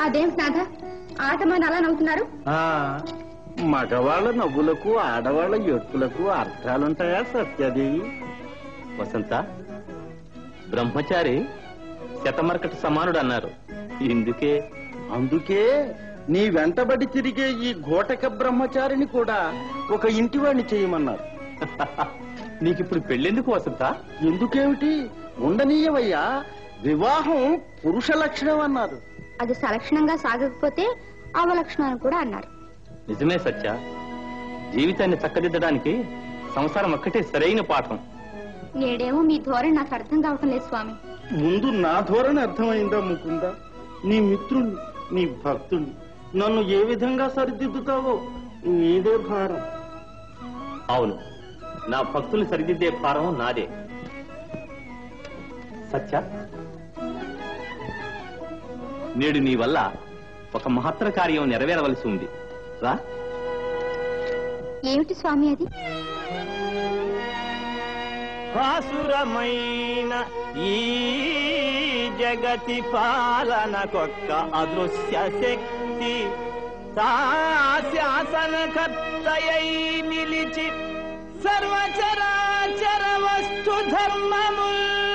అదేం నాథ ఆటమని అలా నవ్వుతున్నారు ఆ, మగవాళ్ళ నవ్వులకు ఆడవాళ్ళ ఎత్తులకు అర్థాలుంటాయా సత్యాదేవి వసంత బ్రహ్మచారి శతమరకటి సమానుడు అన్నారు ఇందుకే అందుకే నీ వెంటబడి తిరిగే ఈ ఘోటక బ్రహ్మచారిని కూడా ఒక ఇంటివాణ్ణి చేయమన్నారు నీకిప్పుడు పెళ్ళెందుకు వసంత ఎందుకేమిటి ఉండనీయవయ్యా వివాహం పురుష లక్షణం అన్నారు అది సలక్షణంగా సాగకపోతే అవలక్షణం అని కూడా అన్నారు నిజమే సత్య జీవితాన్ని చక్కదిద్దడానికి సంసారం ఒక్కటే సరైన పాఠం నేడేమో మీ ధోరణి నాకు అర్థం కావటం లేదు స్వామి ముందు నా ధోరణి అర్థమైందా ముకుందా నీ మిత్రుణ్ణి నీ భక్తుణ్ణి నన్ను ఏ విధంగా సరిదిద్దుతావో నీదే భారం అవును నా భక్తులు సరిదిద్దే భారం నాదే సత్య నేడు నీ వల్ల ఒక మహత్తర కార్యం నెరవేరవలసి ఉంది రా ఏమిటి స్వామి అది ఆసురమైన ఈ జగతి పాలనకొక్క అదృశ్య శక్తి తా శాసనకర్తయై నిలిచి సర్వచరాచర వస్తు ధర్మము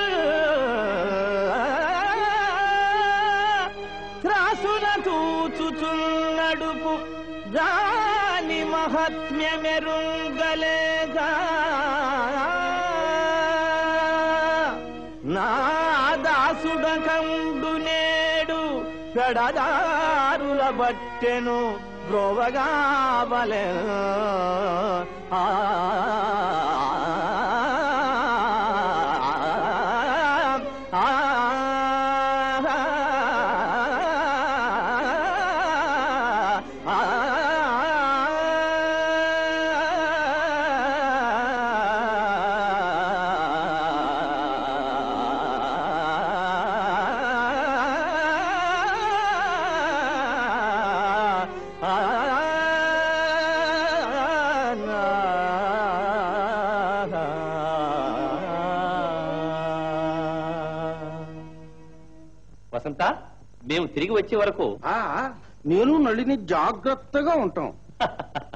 త్రాసున తూచుచున్నడుపు దాని మహత్మ్యమెరుంగలేగా నా దాసుడ కండు నేడు పెడదారుల బట్టెను బ్రోవగా బలె ఆ వసంత మేము తిరిగి వచ్చే వరకు ఆ నేను నళిని జాగ్రత్తగా ఉంటాం